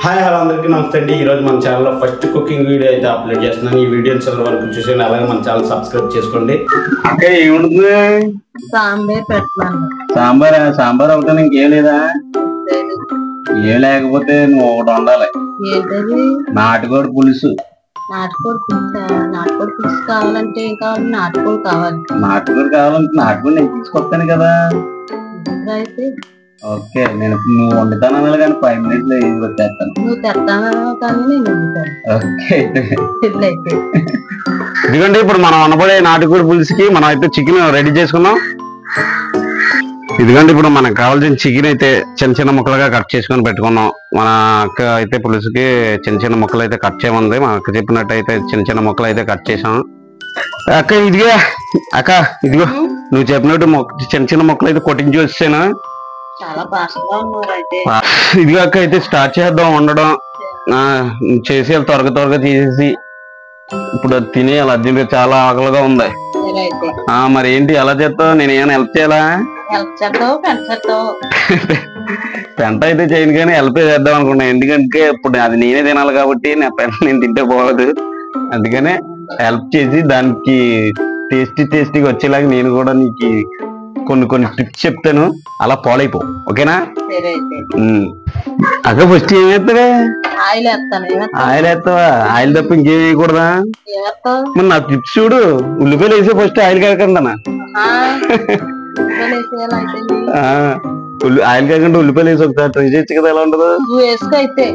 Hi hello అందరికీ నమస్తే అండి ఈ రోజు మన ఛానల్లో ఫస్ట్ కుకింగ్ వీడియో అయితే అప్లోడ్ చేస్తున్నాను ఈ వీడియోని చివరి వరకు చూసేయండి అలాగే మన ఛానల్ సబ్స్క్రైబ్ చేసుకోండి అక్క ఏముంటుంది సాంబార్ పెడుతున్నాను సాంబార్ సాంబార్ ఒకటే ఇంకేం లేదా ఏం లేకపోతే నువ్వు ఒకటి వండాలి ఏంటది నాటుకోడి పులుసు నాటుకోడి పులుసా నాటుకోడి పులుసు కావాలంటే ఏం కావాలి నాటుకోడి కావాలి నాటుకోడి కావాలంటే నాటుకోడి నేను తీసుకొస్తాను కదా ఇప్పుడు అయితే ఓకే నేను నువ్వు వండుతాను అనాలి కానీ ఫైవ్ మినిట్స్ లో ఇది వచ్చేస్తాను నువ్వు తెస్తాను కానీ నేను వండుతాను ఓకే పెళ్ళైతే ఇదిగోండి ఇప్పుడు మనం అనబడే నాటుకోడి పులుసుకి మనం అయితే చికెన్ రెడీ చేసుకున్నాం ఇదిగోండి ఇప్పుడు మనకు కావాల్సిన చికెన్ అయితే చిన్న చిన్న ముక్కలుగా కట్ చేసుకొని పెట్టుకున్నాం మన అక్క అయితే పులుసుకి చిన్న చిన్న ముక్కలు అయితే కట్ చేయమంది మా అక్క చెప్పినట్టు అయితే చిన్న చిన్న ముక్కలు అయితే కట్ చేసాం అక్క ఇదిగా అక్క ఇదిగో నువ్వు చెప్పినట్టు మొక్క చిన్న చిన్న ముక్కలు అయితే కొట్టించి వచ్చాను చాలా ఫాస్ట్ గా ఉన్నారు అయితే ఇదిగో అక్క అయితే స్టార్ట్ చేద్దాం వండడం ఆ, చేసి త్వరగా త్వరగా తీసేసి ఇప్పుడు అది తిని అలా దీనికి చాలా ఆకలిగా ఉంది సరే అయితే ఆ మరి ఏంటి ఎలా చేస్తావు నేను ఏమైనా హెల్ప్ చేయాలా హెల్ప్ చేస్తావు పెంట చేస్తావు పెంట అయితే చేయను కానీ హెల్ప్ చేద్దాం అనుకున్నా ఎందుకంటే ఇప్పుడు అది నేనే తినాలి కాబట్టి నా పెంట నేను తింటే పోవదు అందుకనే హెల్ప్ చేసి దానికి టేస్టీ టేస్టీగా వచ్చేలాగా నేను కూడా నీకు కొన్ని కొన్ని టిప్స్ చెప్తాను అలా ఫాలో అయిపో ఓకేనా సరే అయితే ఉమ్. అక్క ఫస్ట్ ఏం చేస్తావే ఆయిల్ వేస్తాను ఏమేస్తావు ఆయిల్ వేస్తావా ఆయిల్ తప్ప ఇంకేం వేయకూడదా ఏమేస్తావు మరి నా టిప్స్ చూడు ఉల్లిపాయలు వేసే ఫస్ట్ ఆయిల్ కాకుండా ఆ, ఉల్లిపాయలు వేసేయాలి అయితే నీ- ఆ, ఉల్లి ఆయిల్ కాకుండా ఉల్లిపాయలు వేసి ఒకసారి ట్రై చేయొచ్చు కదా ఎలా ఉండదు నువ్వు వేసుకో అయితే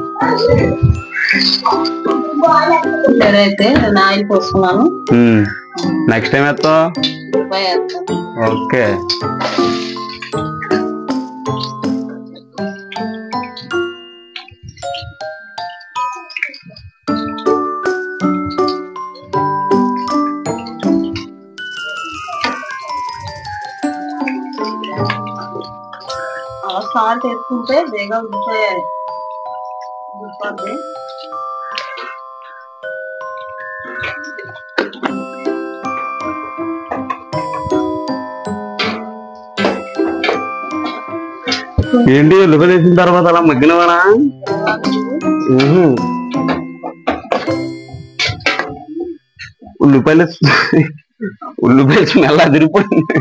సరే అయితే నేను ఆయిల్ పోసుకున్నాను నెక్స్ట్ టైం వేస్తావు ఉల్లిపాయ వేస్తాను ఓకే అలా సాల్ట్ వేసుకుంటే బేగా ఉడిపోయాయి ఉడిపోద్ది ఏంటి ఉల్లిపాయలు వేసిన తర్వాత అలా మగ్గినవానా ఊహు. ఉల్లిపాయలు ఉల్లిపాయల స్మెల్ అదిరిపోతుంది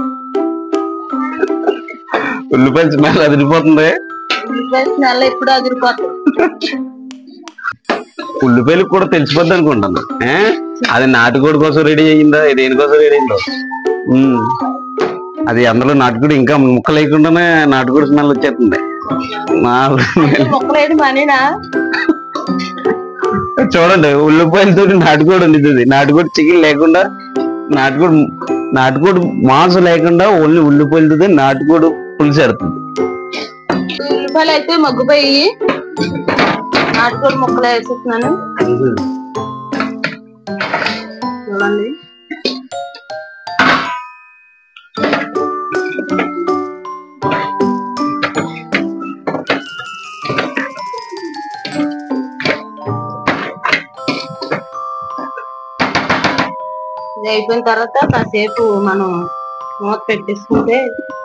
ఉల్లిపాయల స్మెల్ అదిరిపోతుంది ఉల్లిపాయ స్మెల్ ఎప్పుడు అదిరిపోతుంది ఉల్లిపాయలు కూడా తెలిసిపోద్ది అనుకుంటాను ఏ? అది నాటుకోడి కోసం రెడీ అయ్యిందా ఇది దేనికోసం రెడీ అయిందో ఉమ్. అది అందులో నాటుకోడి ఇంకా ముక్క లేకుండానే నాటుకోడి స్మెల్ వచ్చేస్తుంది మా మొక్కలేడు మనీనా చూడండి ఉల్లిపాయలతో నాటుకోడి వండుతుంది నాటుకోడి చికెన్ లేకుండా నాటుకోడి నాటుకోడి మాంసం లేకుండా ఓన్లీ ఉల్లిపాయలతో నాటుకోడి పులుసు ఎడుతుంది ఉల్లిపాయలు అయితే మగ్గిపోయి నాటుకోడి ముక్కలు వేసేస్తున్నాను చూడండి ఇది అయిపోయిన తర్వాత కాసేపు మనం మూత పెట్టేసుకుంటే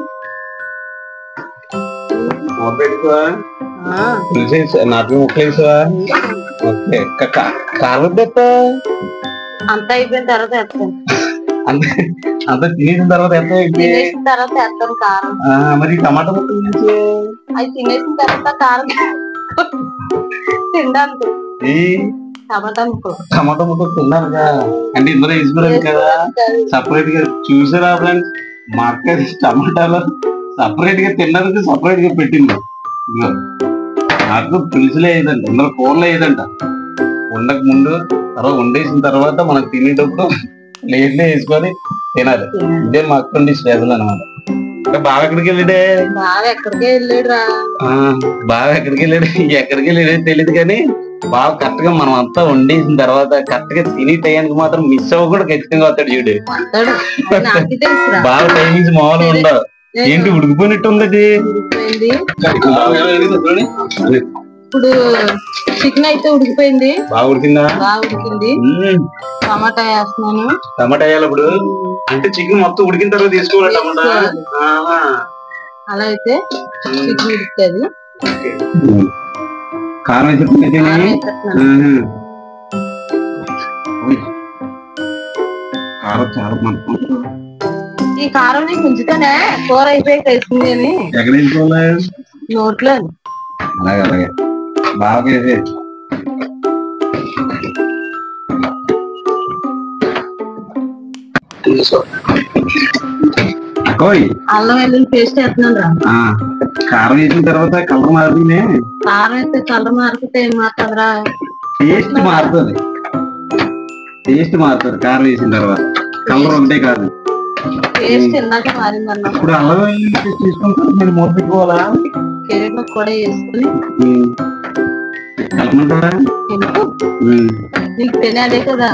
ఆ, నాటు ముక్కలు వేసావా ఓకే కారం పెట్టా అంతా అయిపోయిన తర్వాత వేస్తాను అంత అంత తినేసిన తర్వాత ఎంత ఏంటి? తినేసిన తర్వాత వేస్తాను కారం ఆ, మరి టమాటా ముక్కలు వేసి అవి తినేసిన తర్వాత కారం తినడానికి ఈ టమాటా ముక్కలు టమాటా ముక్కలు తిన్నారుగా అంటే ఇందులో వేసుకున్నాను కదా సపరేట్ గా చూసారా ఫ్రెండ్స్ మా అక్క టమాటాలు సపరేట్ గా తినడానికి సపరేట్ గా పెట్టింది ఇదిగో. నాకు పులుసులే ఏదంట ఇందులో కూరలో ఏదంట ఉండక ముందు తర్వాత వండేసిన తర్వాత మనం తినేటప్పుడు ప్లేట్లో వేసుకొని తినాలి ఇదే మా అక్క ఉండి స్పెషల్ అనమాట ఇంకా బాగా ఎక్కడికి వెళ్ళాడే బాగా ఎక్కడికే వెళ్ళాడు రా ఆ, బాగా ఎక్కడికి వెళ్ళాడు ఎక్కడికి వెళ్ళాడో తెలియదు కానీ బాగా కరెక్ట్ గా మనం అంతా వండేసిన తర్వాత కరెక్ట్ గా తిని టయానికి మాత్రం మిస్ అవ్వకుండా ఖచ్చితంగా వస్తాడు చూడు అంటాడు అది నాకే తెలుసురా బాగా టైమింగ్స్ మామూలుగా ఉండవు ఏంటి ఉడికిపోయినట్టు ఉందది ఉడికిపోయింది ఇప్పుడు చికెన్ అయితే ఉడికిపోయింది బాగా ఉడికిందా బాగా ఉడికింది మ్మ్. టమాటా వేస్తున్నాను టమాటా వేయాలి ఇప్పుడు అంటే చికెన్ మొత్తం ఉడికిన తర్వాత తీసుకోవాలి టమాటా తీసుకోవాలి. ఆహా. అలా అయితే చికెన్ ఉడుకుతుంది కారం వేసి తిని కారం వేసేస్తున్నాను. కారం చాలా మంచి ఈ కారం నీకు ఉంచుతానే కూర అయిపోయి వేసింది అని ఎక్కడ వేసుకోవాలి నోట్లో అలాగే అలాగే బాగా వేసే అక్కోయ్ అల్లం వెల్లుల్లి పేస్ట్ వేస్తున్నాను రా ఆ, కారం వేసిన తర్వాత కలర్ మారుతుంది కారం వేస్తే కలర్ మారిపోతే ఏం మారుతుందిరా టేస్ట్ మారుతుంది టేస్ట్ మారుతుంది కారం వేసిన తర్వాత కలర్ ఒకటే కాదు పేస్ట్ ఇందాక మారిందన్నా ఇప్పుడు అల్లం వెల్లుల్లి పేస్ట్ తీసుకుంటారు మీరు మూత పెట్టుకోవాలా కెరీలో కూడా వేసుకుని ఉమ్. కలపమంటారా ఎందుకు ఉమ్. నీకు తినేదే కదా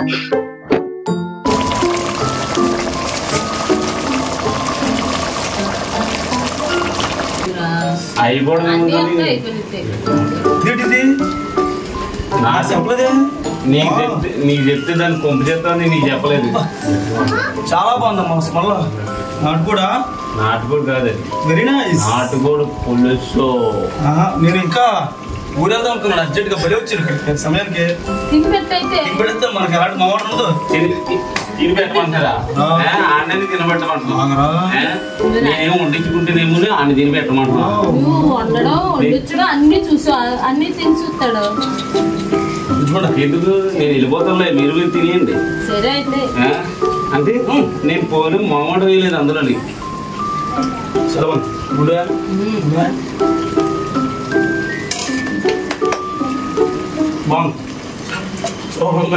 అయిపోవడం ఏముందని ఏంటిది నా చెప్పలేదే నీకు చెప్తే నీకు చెప్తే దాన్ని కొంపు చేస్తాను నీకు చెప్పలేదు చాలా బాగుందమ్మా స్మెల్ నాకు కూడా నాటుకోడు కాదు అది వెరీ నైస్ నాటుకోడు పులుసు నేను ఇంకా ఊరెళ్దాం అనుకున్నాను అర్జెంట్ గా బలి వచ్చాను ఇక్కడికి సమయానికి తినిపెట్టయితే ఇంపెడితే మనకి ఎలాంటి మావాడు ఉండదు తిని- తిని పెట్టమంటారా ఆ. ఆడని తినబెట్టమంటున్నా ఆగరా. నేనేం వండించుకుంటేనేమో ఆయన తిని పెట్టమంటున్నా నువ్వు వండడం వండించడం అన్ని చూసు అన్ని తిని చూస్తాడు చూడండి ఎందుకు నేను వెళ్ళిపోతానులే మీరు మీరు తినేయండి సరే అయితే ఆ? అంటే ఉమ్, నేను పోను మామాట వేయలేదు అందులోని చదవండి గుడ్ బాగుంది సూపర్లే.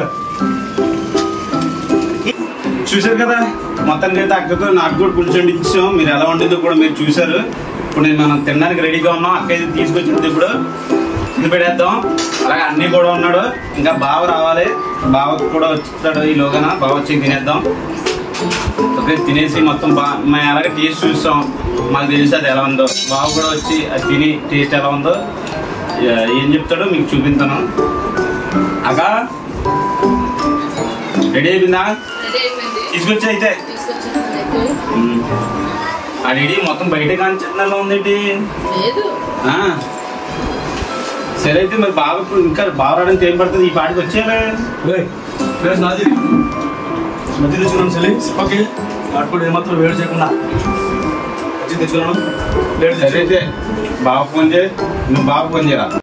చూశారు కదా మొత్తానికి అయితే అక్కతో నాకు కూడా పులుసు వండించాం మీరు ఎలా వండిందో కూడా మీరు చూశారు ఇప్పుడు నేను మనం తినడానికి రెడీగా ఉన్నాం అక్క అయితే తీసుకొచ్చింది ఇప్పుడు ఇది పెడేద్దాం అలాగే అన్నీ కూడా ఉన్నాడు ఇంకా బావ రావాలి బావ కూడా వచ్చాడు ఈ లోగన బావ వచ్చి తినేద్దాం ఓకే తినేసి మొత్తం బా మేము అలాగే టేస్ట్ చూస్తాం మాకు తెలిసి అది ఎలా ఉందో బావ కూడా వచ్చి అది తిని టేస్ట్ ఎలా ఉందో ఏ- ఏం చెప్తాడో మీకు చూపిస్తాను అగా రెడీ అయిపోయిందా రెడీ అయిపోయింది తీసుకొచ్చి అయితే తీసుకొచ్చేసానైతే. ఉమ్. ఆ రెడీ మొత్తం బయట కాంచెట్నలో ఉందేంటి లేదు ఆ. సరే అయితే మరి బాగా ఇప్పుడు ఇంకా బాగా రావడానికి ఏం పడుతుంది ఈ పాటికి వచ్చేయాలి ప్లేస్ నాది మధ్య తెచ్చుకున్నాను చెల్లి ఓకే అప్పుడు ఏమాత్రం వేడి చేయకుండా వచ్చి తెచ్చుకున్నాను లేట్ సరే అయితే బాగా ఫోన్ చేయి నువ్వు బాగా ఫోన్ చేయరా